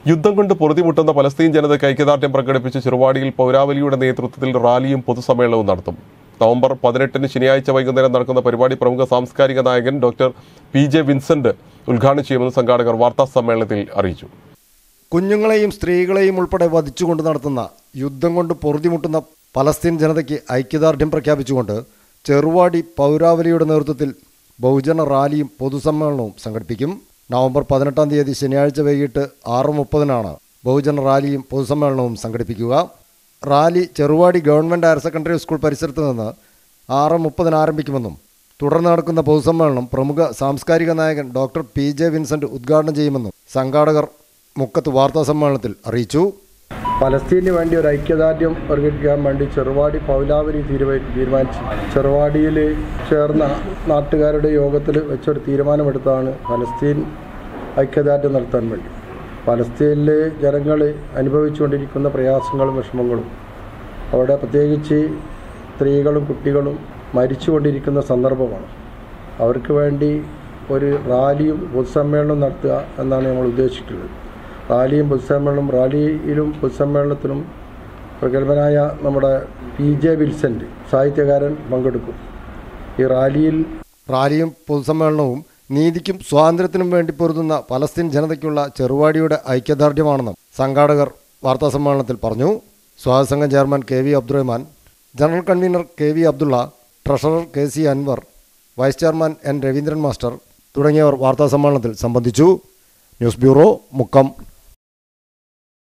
യുദ്ധം കൊണ്ട് പൊറുതിമുട്ടുന്ന പലസ്തീൻ ജനതയ്ക്ക് ഐക്യദാർഢ്യം പ്രകടിപ്പിച്ച് ചെറുവാടിയിൽ പൗരാവലിയുടെ നേതൃത്വത്തിൽ റാലിയും പൊതുസമ്മേളനവും നടത്തും നവംബർ പതിനെട്ടിന് ശനിയാഴ്ച വൈകുന്നേരം നടക്കുന്ന പരിപാടി പ്രമുഖ സാംസ്കാരിക നായകൻ ഡോക്ടർ പി ജെ വിൻസെന്റ് ഉദ്ഘാടനം ചെയ്യുമെന്ന് സംഘാടകർ വാർത്താ സമ്മേളനത്തിൽ അറിയിച്ചു കുഞ്ഞുങ്ങളെയും സ്ത്രീകളെയും ഉൾപ്പെടെ വധിച്ചുകൊണ്ട് നടത്തുന്ന യുദ്ധം കൊണ്ട് പൊറുതിമുട്ടുന്ന പലസ്തീൻ ജനതയ്ക്ക് ഐക്യദാർഢ്യം പ്രഖ്യാപിച്ചുകൊണ്ട് ചെറുവാടി പൗരാവലിയുടെ നേതൃത്വത്തിൽ ബഹുജന റാലിയും പൊതുസമ്മേളനവും സംഘടിപ്പിക്കും നവംബർ പതിനെട്ടാം തീയതി ശനിയാഴ്ച വൈകിട്ട് ആറ് മുപ്പതിനാണ് ബഹുജന റാലിയും പൊതുസമ്മേളനവും സംഘടിപ്പിക്കുക rally Cheruvadi government higher secondary school പരിസരത്ത് നിന്ന് ആറ് മുപ്പതിന് ആരംഭിക്കുമെന്നും തുടർന്ന് നടക്കുന്ന പൊതുസമ്മേളനം പ്രമുഖ സാംസ്കാരിക നായകൻ ഡോക്ടർ പി ജെ വിൻസെന്റ് ഉദ്ഘാടനം ചെയ്യുമെന്നും സംഘാടകർ മുക്കത്ത് വാർത്താ സമ്മേളനത്തിൽ അറിയിച്ചു പലസ്തീന് വേണ്ടി ഒരു ഐക്യദാർഢ്യം പ്രകടിപ്പിക്കാൻ വേണ്ടി ചെറുവാടി പൗലാവലി തീരുമാ- തീരുമാനിച്ചു ചെറുവാടിയിൽ ചേർന്ന നാട്ടുകാരുടെ യോഗത്തിൽ വെച്ചൊരു തീരുമാനമെടുത്താണ് പലസ്തീൻ ഐക്യദാർഢ്യം നടത്താൻ വേണ്ടി പലസ്തീനിലെ ജനങ്ങൾ അനുഭവിച്ചുകൊണ്ടിരിക്കുന്ന പ്രയാസങ്ങളും വിഷമങ്ങളും അവിടെ പ്രത്യേകിച്ച് സ്ത്രീകളും കുട്ടികളും മരിച്ചുകൊണ്ടിരിക്കുന്ന സന്ദർഭമാണ് അവർക്ക് വേണ്ടി ഒരു റാലിയും പൊതുസമ്മേളനവും നടത്തുക എന്നാണ് നമ്മൾ ഉദ്ദേശിക്കുന്നത് റാലിയും പൊതുസമ്മേളനം റാലിയിലും പൊതുസമ്മേളനത്തിലും പ്രഗത്ഭനായ നമ്മുടെ പി ജെ വിൽസൻ്റ് സാഹിത്യകാരൻ പങ്കെടുക്കും ഈ റാലിയിൽ റാലിയും പൊതുസമ്മേളനവും നീതിക്കും സ്വാതന്ത്ര്യത്തിനും വേണ്ടി പൊരുതുന്ന പലസ്തീൻ ജനതയ്ക്കുള്ള ചെറുവാടിയുടെ ഐക്യദാർഢ്യമാണെന്നും സംഘാടകർ വാർത്താ സമ്മേളനത്തിൽ പറഞ്ഞു സ്വാഗത സംഘം chairman K V Abdurahman general convener K V Abdulla treasurer K C Anvar vice chairman N Raveendran master തുടങ്ങിയവർ വാർത്താ സമ്മേളനത്തിൽ സംബന്ധിച്ചു ന്യൂസ് ബ്യൂറോ മുക്കം